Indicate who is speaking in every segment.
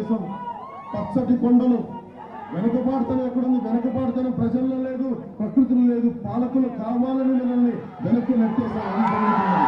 Speaker 1: దేశం పచ్చటి కొండలు వెనుకబాటుతనం ఎక్కడుంది వెనుకబాటుతనం ప్రజల్లో లేదు ప్రకృతిలో లేదు పాలకులు కావాలని మనల్ని వెనక్కి నెట్టేశారు అది జరుగుతున్నది.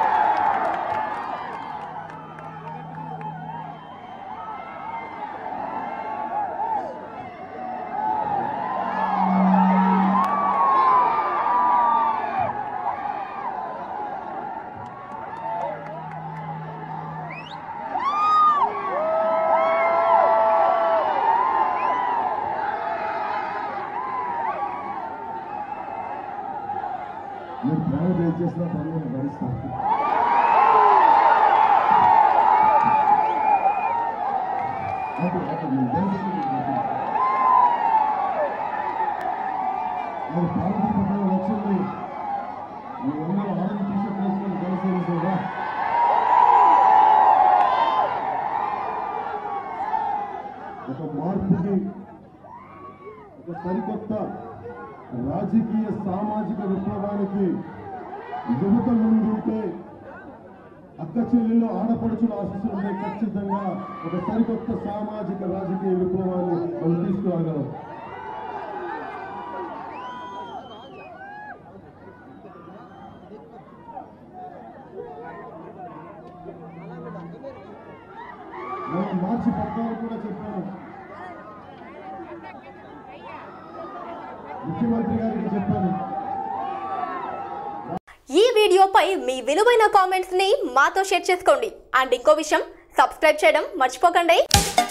Speaker 1: మీరు ప్రేమ దయచేసిన పని నేను భరిస్తాను ఓకే, ఓకే, మీరు దయచేసి మీరు చెప్పండి. మరి పార్వతీ పట్టణం వచ్చింది మీ అందరూ ఆరెంజ్ టీషర్ట్ వేసుకొని జనసేన ఒక మార్పుకి ఒక సరికొత్త రాజకీయ సామాజిక విప్లవానికి యువత ముందుంటే అక్క చెల్లెళ్ళు ఆడపడుచుల ఆశీస్సులు ఉంటే ఖచ్చితంగా ఒక సరికొత్త సామాజిక రాజకీయ విప్లవాన్ని మనం తీసుకురాగలం నేను మార్చి పద్నాలుగు కూడా చెప్పాను ముఖ్యమంత్రి గారికి చెప్పాను
Speaker 2: ఈ వీడియోపై మీ విలువైన కామెంట్స్ ని మాతో షేర్ చేసుకోండి అండ్ ఇంకో విషయం సబ్స్క్రైబ్ చేయడం మర్చిపోకండి